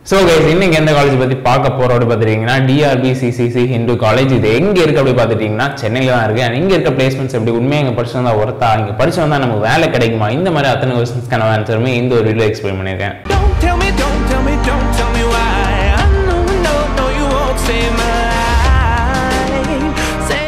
So guys இன்னைக்கு எந்த college பற்றி பார்க்க போகிறோம் அப்படி பார்த்துட்டீங்கன்னா டிஆர்பி சிசிசி ஹிந்து காலேஜ் இது எங்கே இருக்குது அப்படி பார்த்துட்டீங்கன்னா சென்னையில் தான் இருக்குது அண்ட் இங்கே இருக்க பிளேஸ்மெண்ட்ஸ் எப்படி உண்மையாக இங்கே படிச்சு வந்தால் ஒருத்தா இங்கே படிச்சு வந்தால் நமக்கு வேலை கிடைக்குமா இந்த மாதிரி அத்தனை கொஸ்டின்ஸ்க்கான ஆன்சருமே இந்த ஒரு வீடியோ எக்ஸ்பிளைன் பண்ணியிருக்கேன் Don't tell me, don't tell me, don't tell me why. I know, no, no, you won't save my life. Save.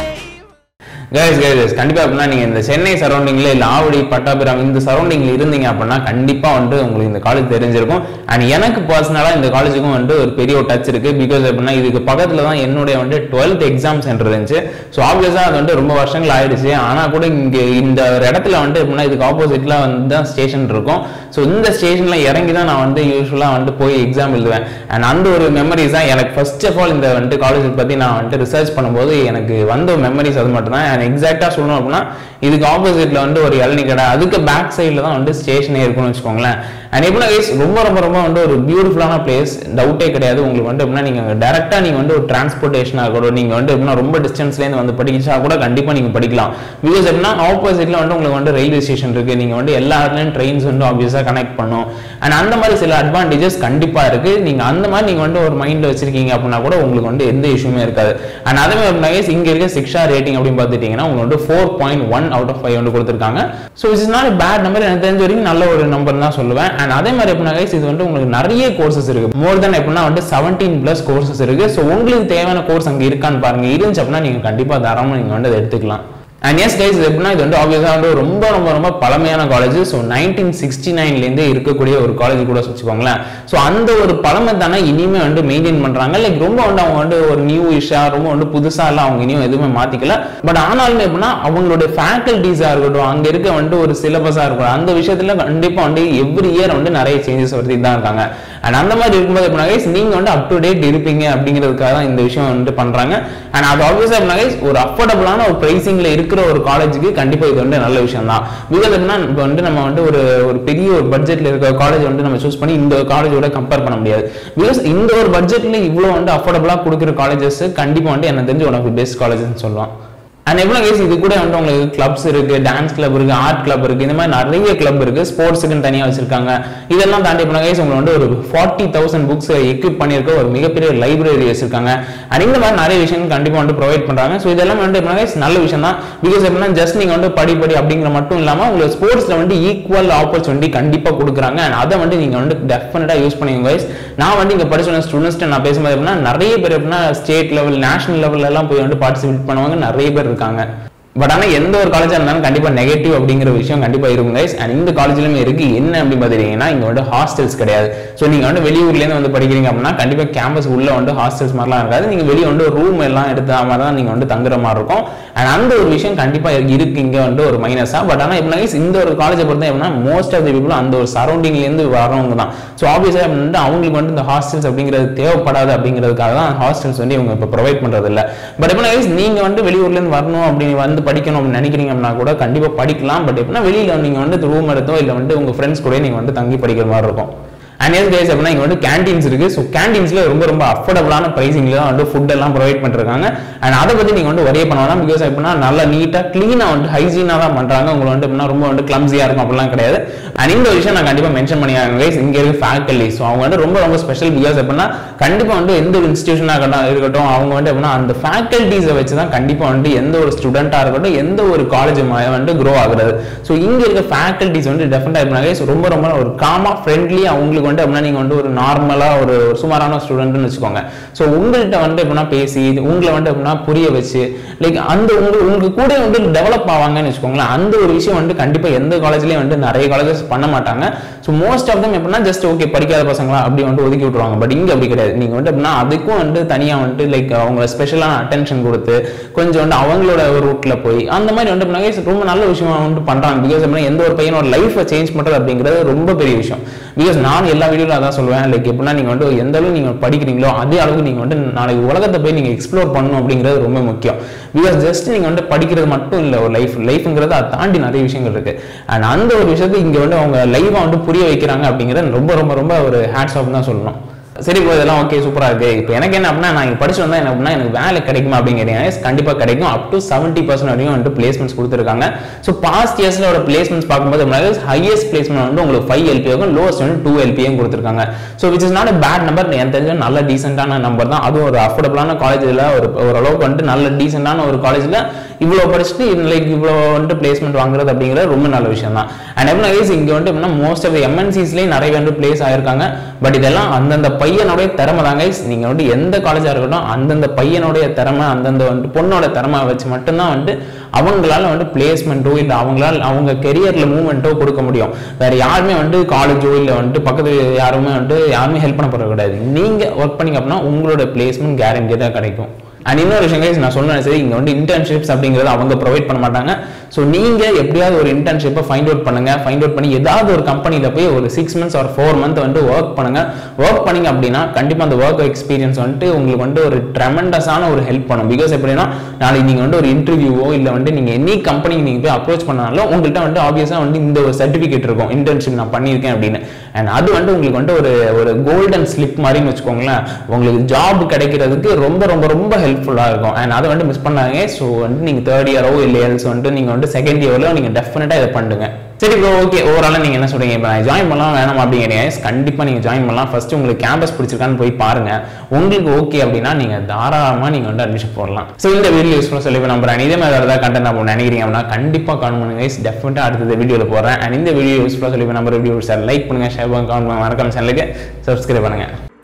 Guys guys கண்டிப்பாக அப்படின்னா நீங்கள் இந்த சென்னை சரௌண்டிங்கில் இல்லை ஆவடி பட்டாபிராம் இந்த சரௌண்டிங்கில் இருந்தீங்க அப்படின்னா கண்டிப்பாக வந்து உங்களுக்கு இந்த காலேஜ் தெரிஞ்சிருக்கும் அண்ட் எனக்கு பர்சனலாக இந்த காலேஜுக்கும் வந்து ஒரு பெரிய ஒரு டச் இருக்குது பிகாஸ் அப்படின்னா இதுக்கு பக்கத்தில் தான் என்னுடைய வந்து டுவெல்த் எக்ஸாம் சென்டர் இருந்துச்சு ஸோ ஆப்வியஸாக அது வந்து ரொம்ப வருஷங்கள் ஆயிடுச்சு ஆனால் கூட இங்கே இந்த ஒரு இடத்துல வந்து எப்படின்னா இதுக்கு ஆப்போசிட்டில் வந்து தான் ஸ்டேஷன் இருக்கும் ஸோ இந்த ஸ்டேஷனில் இறங்கி தான் நான் வந்து யூஸ்வலாக வந்து போய் எக்ஸாம் எழுதுவேன் அண்ட் அந்த ஒரு மெமரிஸ் தான் எனக்கு ஃபர்ஸ்ட் ஆஃப் ஆல் இந்த வந்துட்டு காலேஜ் பற்றி நான் வந்துட்டு ரிசர்ச் பண்ணும்போது எனக்கு வந்த மெமரிஸ் அது மட்டும் தான் எனக்கு எக்ஸாக்டாக சொல்லணும் அப்படின்னா இதுக்கு ஆப்போசிட்டில் வந்து ஒரு இளநி கடை அதுக்கு பேக் சைடில் தான் வந்து ஸ்டேஷனே இருக்கும்னு வச்சுக்கோங்களேன் அண்ட் எப்படின்னா guys, ரொம்ப ரொம்ப ரொம்ப வந்து ஒரு பியூட்டிஃபுல்லான பிளேஸ் டவுட்டே கிடையாது உங்களுக்கு வந்து எப்படின்னா நீங்கள் டேரெக்டாக நீங்கள் வந்து ஒரு டிரான்ஸ்போர்ட்டேஷனாக கூட நீங்கள் வந்து எப்படின்னா ரொம்ப டிஸ்டன்ஸ்லேருந்து வந்து படிச்சா கூட கண்டிப்பாக நீங்கள் படிக்கலாம் பிகாஸ் எப்படின்னா ஆப்போசிட்டில் வந்து உங்களுக்கு வந்து ரயில்வே ஸ்டேஷன் இருக்குது நீங்கள் வந்து எல்லா இடத்துலையும் ட்ரெயின்ஸ் வந்து ஆப்வியஸாக கனெக்ட் பண்ணும் அண்ட் அந்த மாதிரி சில அட்வான்டேஜஸ் கண்டிப்பாக இருக்குது நீங்கள் அந்த மாதிரி நீங்கள் வந்து ஒரு மைண்டில் வச்சிருக்கீங்க அப்படின்னா கூட உங்களுக்கு வந்து எந்த இஷ்யூமே இருக்காது அண்ட் அதே மாதிரி அப்படின்னா guys, இங்க இருக்க சிக்ஷா ரேட்டிங் அப்படின்னு பார்த்துட்டீங்கன்னா உங்களுக்கு வந்து four point one out of five வந்து கொடுத்துருக்காங்க so it's not bad number எனக்கு தெரிஞ்ச வரைக்கும் நல்ல ஒரு நம்பர் தான் சொல்லுவேன் அண்ட் அதே மாதிரி எப்படின்னா guys, இது வந்து உங்களுக்கு நிறைய கோர்சஸ் இருக்கு மோர் தென் எப்படின்னா வந்து செவன்டீன் ப்ளஸ் கோர்சஸ் இருக்கு ஸோ உங்களுக்கு தேவையான கோர்ஸ் அங்கே இருக்கான்னு பாருங்க இருந்துச்சு அப்படின்னா நீங்க கண்டிப்பா தாராளமாக நீங்க வந்து அதை எடுத்துக்கலாம் அண்ட் எஸ் கைஸ் எப்படின்னா இது வந்து ஆப்வியஸாக வந்து ரொம்ப ரொம்ப ரொம்ப பழமையான காலேஜ் ஸோ நைன்டீன் சிக்ஸ்டி நைன்லேருந்தே இருக்கக்கூடிய ஒரு காலேஜ் கூட வச்சுக்கோங்களேன் ஸோ அந்த ஒரு பழமை தானே இனிமே வந்து மெயின்டைன் பண்ணுறாங்க லைக் ரொம்ப வந்து அவங்க வந்து ஒரு நியூ இஷ்ஷாக ரொம்ப வந்து புதுசாக எல்லாம் அவங்க இனியும் எதுவுமே மாற்றிக்கல பட் ஆனாலுமே எப்படின்னா அவங்களுடைய ஃபேக்கல்டிஸாக இருக்கட்டும் அங்கே இருக்க வந்துட்டு ஒரு சிலபஸாக இருக்கட்டும் அந்த விஷயத்தில் கண்டிப்பாக வந்து எவ்ரி இயர் வந்து நிறைய சேஞ்சஸ் வருது தான் இருக்காங்க அண்ட் அந்த மாதிரி இருக்கும்போது எப்படின்னா guys, நீங்க வந்து அப் டு டேட் இருப்பீங்க அப்படிங்கிறதுக்காக தான் இந்த விஷயம் வந்து பண்றாங்க அண்ட் அது ஆப்வியஸாக எப்படின்னா guys, ஒரு அஃபோர்டபுளான ஒரு பிரைசிங்ல இருக்கிற ஒரு காலேஜுக்கு கண்டிப்பா இது வந்து நல்ல விஷயம் தான் பிகாஸ் எப்படின்னா இப்போ வந்து நம்ம வந்து ஒரு ஒரு பெரிய ஒரு பட்ஜெட்ல இருக்க காலேஜ் வந்து நம்ம சூஸ் பண்ணி இந்த காலேஜோட கம்பேர் பண்ண முடியாது பிகாஸ் இந்த ஒரு பட்ஜெட்ல இவ்வளோ வந்து அஃபோர்டபுளாக கொடுக்குற காலேஜஸ் கண்டிப்பா வந்து எனக்கு தெரிஞ்சு ஒன் ஆஃப் பெஸ்ட் காலேஜ்னு சொல்லலாம் அண்ட் எவ்வளோ கேஸ் இது கூட வந்து உங்களுக்கு கிளப்ஸ் இருக்கு டான்ஸ் கிளப் இருக்கு ஆர்ட் கிளப் இருக்கு இந்த மாதிரி நிறைய கிளப் இருக்கு ஸ்போர்ட்ஸுக்குன்னு தனியாக வச்சிருக்காங்க இதெல்லாம் தாண்டி பண்ண கேஸ் உங்களுக்கு வந்து ஒரு ஃபார்ட்டி தௌசண்ட் புக்ஸ் எக்யூப் பண்ணியிருக்க ஒரு மிகப்பெரிய லைப்ரரி வச்சிருக்காங்க அண்ட் இந்த மாதிரி நிறைய விஷயங்கள் கண்டிப்பாக வந்து ப்ரொவைட் பண்றாங்க ஸோ இதெல்லாம் வந்து எப்படின்னா guys, நல்ல விஷயம் தான் பிகாஸ் எப்படின்னா ஜஸ்ட் நீங்க வந்து படி படி அப்படிங்கிற மட்டும் இல்லாமல் உங்களுக்கு ஸ்போர்ட்ஸ்ல வந்து ஈக்குவல் ஆப்பர்ச்சுனிட்டி கண்டிப்பாக கொடுக்குறாங்க அண்ட் அதை வந்து நீங்க வந்து டெஃபினட்டாக யூஸ் பண்ணுவீங்க guys நான் வந்து இங்கே படிச்ச ஸ்டூடெண்ட்ஸ் நான் பேசும்போது எப்படின்னா நிறைய பேர் எப்படின்னா ஸ்டேட் லெவல் நேஷனல் லெவல்ல எல்லாம் போய் வந்து பார்ட்டிசிபேட் பண்ணுவாங்க நிறைய பேர் இருக்காங்க பட் ஆனால் எந்த ஒரு காலேஜாக இருந்தாலும் கண்டிப்பாக நெகட்டிவ் அப்படிங்கிற விஷயம் கண்டிப்பாக இருக்கும் கைஸ் அண்ட் இந்த காலேஜ்லையுமே இருக்கு என்ன அப்படின்னு பார்த்துட்டீங்கன்னா இங்கே வந்து ஹாஸ்டல்ஸ் கிடையாது ஸோ நீங்கள் வந்து வெளியூர்லேருந்து வந்து படிக்கிறீங்க அப்படின்னா கண்டிப்பாக கேம்பஸ் உள்ள வந்து ஹாஸ்டல்ஸ் மாதிரிலாம் இருக்காது நீங்கள் வெளியே வந்து ரூம் எல்லாம் எடுத்த மாதிரி தான் நீங்கள் வந்து தங்குற மாதிரி இருக்கும் அண்ட் அந்த ஒரு விஷயம் கண்டிப்பாக இருக்கு இங்கே வந்து ஒரு மைனஸாக பட் ஆனால் எப்படின்னா guys, இந்த ஒரு காலேஜை பொறுத்த எப்படின்னா மோஸ்ட் ஆஃப் தி பீப்புள் அந்த ஒரு சரௌண்டிங்லேருந்து வரவங்க தான் ஸோ ஆப்வியஸாக வந்து அவங்களுக்கு வந்து இந்த ஹாஸ்டல்ஸ் அப்படிங்கிறது தேவைப்படாது அப்படிங்கிறதுக்காக தான் ஹாஸ்டல்ஸ் வந்து இவங்க இப்போ ப்ரொவைட் பண்ணுறது இல்லை பட் எப்படின்னா guys, நீங்க வந்து வெளியூர்லேருந்து வரணும் அப்படின்னு வந்து படிக்கணும் அப்படின்னு நினைக்கிறீங்க அப்படின்னா கூட கண்டிப்பாக படிக்கலாம் பட் எப்படின்னா வெளியில் நீங்கள் வந்து ரூம் எடுத்தோ இல்லை வந்து உங்கள் ஃப்ரெண்ட்ஸ் கூட நீங்கள் வந்து தங்கி படிக்கிற மாதிரி இருக்கும் அண்ட் எஸ் கைஸ் அப்படின்னா இங்கே வந்து கேண்டீன்ஸ் இருக்கு ஸோ கேண்டீன்ஸ்ல ரொம்ப ரொம்ப அஃபோர்டபுளான ப்ரைசிங்ல தான் வந்து ஃபுட் எல்லாம் ப்ரொவைட் பண்ணிருக்காங்க அண்ட் அதை பத்தி நீங்க வந்து ஒரே பண்ண வேணாம் பிகாஸ் எப்படின்னா நல்லா நீட்டா க்ளீனா வந்து ஹைஜீனா தான் பண்றாங்க உங்களுக்கு வந்து எப்படின்னா ரொம்ப வந்து கிளம்ஸியா இருக்கும் அப்படிலாம் கிடையாது அண்ட் இந்த ஒரு விஷயம் நான் கண்டிப்பா மென்ஷன் பண்ணியாங்க கைஸ் இங்க இருக்க ஃபேக்கல்டி ஸோ அவங்க வந்து ரொம்ப ரொம்ப ஸ்பெஷல் பிகாஸ் எப்படின்னா கண்டிப்பா வந்து எந்த ஒரு இன்ஸ்டியூஷனாக இருக்கட்டும் அவங்க வந்து எப்படின்னா அந்த ஃபேக்கல்டிஸை வச்சு தான் கண்டிப்பா வந்து எந்த ஒரு ஸ்டூடெண்டா இருக்கட்டும் எந்த ஒரு காலேஜ் வந்து க்ரோ ஆகுறது ஸோ இங்க இருக்க ஃபேக்கல்டிஸ் வந்து டெஃபினட்டா இருப்பாங்க ரொம்ப ரொம்ப ஒரு காமா ஃப்ரெண்ட்லி அவங்களுக்கு வந்து அப்படின்னா நீங்க வந்து ஒரு நார்மலா ஒரு சுமாரான ஸ்டூடெண்ட்னு வச்சுக்கோங்க ஸோ உங்கள்கிட்ட வந்து எப்படின்னா பேசி உங்களை வந்து எப்படின்னா புரிய வச்சு லைக் அந்த உங்க உங்க கூட வந்து டெவலப் ஆவாங்கன்னு வச்சுக்கோங்களேன் அந்த ஒரு விஷயம் வந்து கண்டிப்பா எந்த காலேஜ்லயும் வந்து நிறைய காலேஜஸ் பண்ண மாட்டாங்க ஸோ மோஸ்ட் ஆஃப் தம் எப்படின்னா ஜஸ்ட் ஓகே படிக்காத பசங்களா அப்படி வந்து ஒதுக்கி விட்டுருவாங்க பட் இங்க அப்படி கிடையாது நீங்க வந்து எப்படின்னா அதுக்கும் வந்து தனியா வந்துட்டு லைக் அவங்க ஸ்பெஷலான அட்டென்ஷன் கொடுத்து கொஞ்சம் வந்து அவங்களோட ஒரு ரூட்ல போய் அந்த மாதிரி வந்து எப்படின்னா guys, ரொம்ப நல்ல விஷயமா வந்து பண்றாங்க பிகாஸ் எப்படின்னா எந்த ஒரு பையனோட லைஃபை சேஞ்ச் பண்றது அப்படிங்கிறது ரொம்ப பெரிய விஷயம் பிகாஸ் நான் எல்லா வீடியோவில் அதான் சொல்லுவேன் லைக் எப்படின்னா நீங்கள் வந்து எந்த அளவுக்கு நீங்கள் படிக்கிறீங்களோ அதே அளவுக்கு நீங்கள் வந்து நாளைக்கு உலகத்தை போய் நீங்கள் எக்ஸ்ப்ளோர் பண்ணணும் அப்படிங்கிறது ரொம்ப முக்கியம் பிகாஸ் ஜஸ்ட் நீங்கள் வந்து படிக்கிறது மட்டும் இல்லை ஒரு லைஃப் லைஃப்ங்கிறது அதை தாண்டி நிறைய விஷயங்கள் இருக்கு அண்ட் அந்த ஒரு விஷயத்தை இங்கே வந்து அவங்க லைவாக வந்து புரிய வைக்கிறாங்க அப்படிங்கிறது ரொம்ப ரொம்ப ரொம்ப ஒரு ஹேட்ஸ் ஆஃப் தான் சொல்லணும் சரி ப்ரோ இதெல்லாம் ஓகே சூப்பராக இருக்கு இப்போ எனக்கு என்ன அப்படின்னா நான் இங்கே படிச்சு வந்தா என்ன அப்படின்னா எனக்கு வேலை கிடைக்குமா அப்படிங்கிறீங்க கண்டிப்பாக கிடைக்கும் அப் டு செவன்ட்டி பர்சன்ட் வரைக்கும் வந்து பிளேஸ்மெண்ட்ஸ் கொடுத்துருக்காங்க ஸோ பாஸ்ட் இயர்ஸில் பிளேஸ்மெண்ட்ஸ் பார்க்கும்போது ஹையஸ்ட் பிளேஸ்மெண்ட் வந்து உங்களுக்கு ஃபைவ் எல்பியாகும் லோவஸ்ட் வந்து டூ எல்பியும் கொடுத்துருக்காங்க so which is not a bad number எனக்கு தெரிஞ்ச நல்ல டீசென்டான நம்பர் தான் அதுவும் ஒரு அஃபோர்டபுளான காலேஜில் ஒரு ஓரளவுக்கு வந்துட்டு நல்ல டீசென்டான ஒரு காலேஜில் இவ்வளோ படிச்சுட்டு லைக் இவ்வளோ வந்துட்டு பிளேஸ்மெண்ட் வாங்குறது அப்படிங்கிறது ரொம்ப நல்ல விஷயம் தான் அண்ட் எப்படின்னா guys, இங்க வந்துட்டு எப்படின்னா மோஸ்ட் ஆஃப் எம்என்சிஸ்லேயும் நிறைய வந்து பிளேஸ் ஆயிருக்காங்க பட் இதெல்லாம் அந்தந்த பையனுடைய திறமை தாங்க guys. நீங்க வந்துட்டு எந்த காலேஜாக இருக்கட்டும் அந்தந்த பையனுடைய திறமை அந்தந்த வந்துட்டு பொண்ணோட திறமை வச்சு மட்டும்தான் வந்துட்டு அவங்களால வந்து பிளேஸ்மெண்ட்டோ இல்லை அவங்களால அவங்க கெரியர்ல மூவ்மெண்ட்டோ கொடுக்க முடியும் வேற யாருமே வந்து காலேஜோ இல்லை வந்துட்டு பக்கத்து யாருமே வந்துட்டு யாருமே ஹெல்ப் பண்ண போறது கிடையாது நீங்க ஒர்க் பண்ணீங்க அப்படின்னா உங்களோட பிளேஸ்மெண்ட் கேரண்டி தான் கிடைக்கும் அண்ட் இன்னொரு விஷயம் guys, நான் சொன்னேன் சரி இங்க வந்து இன்டர்ன்ஷிப்ஸ் அப்படிங்கிறது அவங்க ப்ரொவைட் பண்ண மாட்டாங்க ஸோ நீங்க எப்படியாவது ஒரு இன்டர்ன்ஷிப்பை ஃபைண்ட் அவுட் பண்ணுங்க ஃபைண்ட் அவுட் பண்ணி ஏதாவது ஒரு கம்பெனியில் போய் ஒரு சிக்ஸ் மந்த்ஸ் ஒரு ஃபோர் மந்த் வந்து ஒர்க் பண்ணுங்க ஒர்க் பண்ணீங்க அப்படின்னா கண்டிப்பா அந்த ஒர்க் எக்ஸ்பீரியன்ஸ் வந்துட்டு உங்களுக்கு வந்து ஒரு ட்ரெமெண்டஸான ஒரு ஹெல்ப் பண்ணும் பிகாஸ் எப்படின்னா நாளைக்கு நீங்க வந்து ஒரு இன்டர்வியூவோ இல்லை வந்து நீங்க எனி கம்பெனிக்கு நீங்க போய் அப்ரோச் பண்ணாலும் உங்கள்கிட்ட வந்து ஆப்வியஸாக வந்து இந்த ஒரு சர்டிஃபிகேட் இருக்கும் இன்டர்ன்ஷிப் நான் பண்ணியிருக்கேன் அப்படின்னு அண்ட் அது வந்து உங்களுக்கு வந்து ஒரு ஒரு கோல்டன் ஸ்லிப் மாதிரின்னு வச்சுக்கோங்களேன் உங்களுக்கு ஜாப் கிடைக்கிறதுக்கு ரொம்ப ரொம்ப ரொம்ப ஹெல்ப்ஃபுல்லாக இருக்கும் அண்ட் அதை வந்து மிஸ் பண்ணாங்க ஸோ வந்து நீங்கள் தேர்ட் இயரோ இல்லை எல்ஸ் வந்துட்டு நீங்கள் வந்து செகண்ட் இயர்லோ நீங்கள் டெஃபினட்டாக இதை பண்ணுங்க சரி ப்ரோ ஓகே ஓவராலாக நீங்கள் என்ன சொல்றீங்க இப்போ நான் ஜாயின் பண்ணலாம் வேணாம் அப்படிங்கிறீங்க கண்டிப்பாக நீங்கள் ஜாயின் பண்ணலாம் ஃபர்ஸ்ட் உங்களுக்கு கேம்பஸ் பிடிச்சிருக்கான்னு போய் பாருங்க உங்களுக்கு ஓகே அப்படின்னா நீங்கள் தாராளமாக நீங்கள் வந்து அட்மிஷன் போடலாம் ஸோ இந்த வீடியோ யூஸ்ஃபுல்லாக சொல்லி நம்புறேன் இதே மாதிரி ஏதாவது கண்டென்ட் நான் நினைக்கிறீங்க அப்படின்னா கண்டிப்பாக கால் பண்ணுங்க டெஃபினட்டாக அடுத்த வீடியோவில் போடுறேன் அண்ட் இந்த வீடியோ யூஸ்ஃபுல்லாக சொல்லி நம்பர் வீடியோ சார் லைக் பண்ணுங்க ஷேர் பண்ணுங்க comment பண்ணுங்க, மறக்காம சேனலுக்கு சப்ஸ்கிரைப் பண்ணுங்க